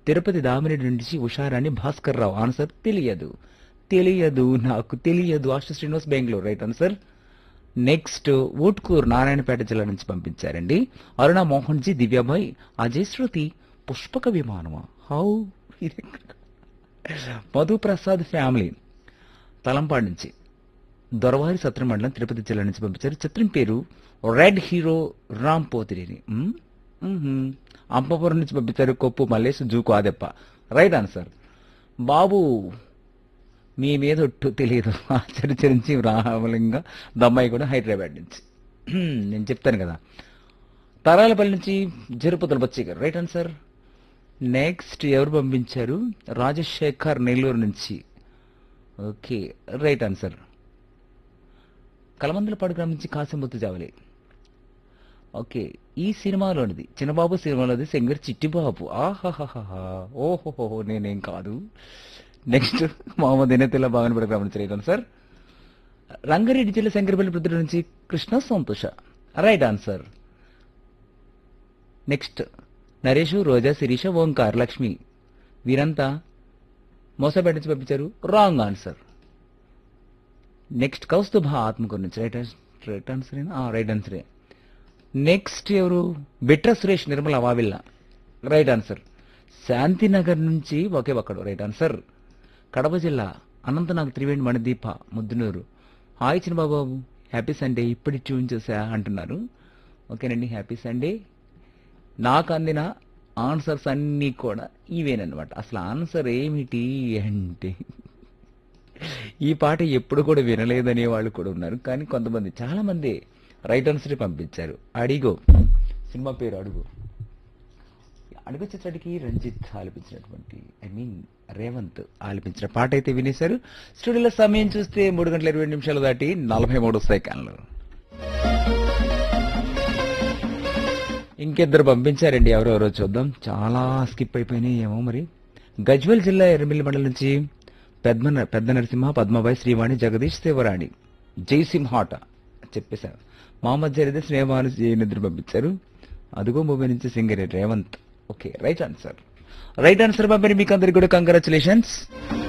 తిరుపతి దామిరెడ్డి నుంచి ఉషారాణి భాస్కర్ రావు ఆన్సర్ తెలియదు తెలియదు నాకు తెలియదు Asha Srinivas Bengaluru right answer next Utkur Narayanpet జిల్లా నుంచి పంపించారండి అరుణ మోహన్ జీ దివ్యాబాయ్ అజయ్ శృతి పుష్పక విమానమా హౌ మధు ప్రసాద్ ఫ్యామిలీ తలంపాడు నుంచి దొరవారి సత్రం మండలం తిరుపతి జిల్లా నుంచి పంపించారు చిత్రం పేరు రెడ్ హీరో రామ్ పోతిరేని మ్మ్? మ్మ్హ్మ్. అంపపురం నుంచి పంపించారు కొప్పు మల్లేష్ జూకు ఆదెప్ప రైట్ ఆన్సర్ బాబు మీ మీద ఒట్టు తెలియదు ఆచరించి రామలింగ దమ్మాయి కూడా హైదరాబాద్ నుంచి హ్మ్, నేను చెప్తాను కదా తరాలపల్లి నుంచి జరుపుతుల బచ్చయ్య గారు రైట్ ఆన్సర్ నెక్స్ట్ ఎవరు పంపించారు రాజశేఖర్ నెల్లూరు నుంచి ఓకే రైట్ ఆన్సర్ కలమందలపాడు గ్రామం నుంచి కాసింబొత్తు జావలి ఓకే ఈ సినిమాలోనిది చిన్నబాబు సినిమాలోది సింగర్ చిట్టిబాబు ఆహాహాహా ఓహోహో నేనేం కాదు నెక్స్ట్ మహమ్మద్ ఇనతిల్లా బాగానే గ్రామం నుంచి రైట్ ఆన్సర్ రంగారెడ్డి జిల్లా శంకరపల్లి ప్రతి నుంచి Krishna Santosha right answer next Naresh Roja Sirisha Omkar Lakshmi వీరంతా మోసపేట నుంచి పంపించారు wrong answer next Kaustubha Atmakur నుంచి రైట్ రైట్ ఆన్సర్ రైట్ ఆన్సరే నెక్స్ట్ ఎవరు బిట్ర సురేష్ నిర్మల వావిల్ల రైట్ ఆన్సర్ శాంతినగర్ నుంచి ఒకే ఒక్కడు రైట్ ఆన్సర్ కడప జిల్లా Anantnag Triveni Manideepa Muddanur hi Chinnababu happy Sunday ఇప్పటి ట్యూన్ చేసా అంటున్నారు ఓకేనండి హ్యాపీ సండే నాకు అందిన ఆన్సర్స్ అన్నీ కూడా ఇవేనమాట అసలు ఆన్సర్ ఏమిటి అంటే ఈ పాట ఎప్పుడు కూడా వినలేదనే వాళ్ళు కూడా ఉన్నారు కానీ కొంతమంది చాలా మంది రైట్ ఆన్సర్ పంపించారు అడిగో సినిమా పేరు అడుగు అడుగు చిత్రానికి రంజిత్ ఆలపించినటువంటి ఐ మీన్ రేవంత్ ఆలపించిన పాట అయితే వినేశారు స్టూడియోలో సమయం చూస్తే మూడు గంటల ఇరవై నిమిషాలు దాటి నలభై మూడు సెకండ్లు ఇంకిద్దరు పంపించారండి ఎవరెవరో చూద్దాం చాలా స్కిప్ అయిపోయినాయి ఏమో మరి గజ్వెల్ జిల్లా ఎర్రమిల్లి మండలం నుంచి పెద్ద పెద్ద నరసింహ పద్మబాయి శ్రీవాణి జగదీష్ శివరాణి జయసింహాట చెప్పేశారు మహమ్మద్ జరిదే స్నేహాను నిద్ర పంపించారు అదుగో మూవీ నుంచి singer Revanth okay right answer right answer పంపిణీ మీకు అందరికి కూడా కంగ్రాచులేషన్స్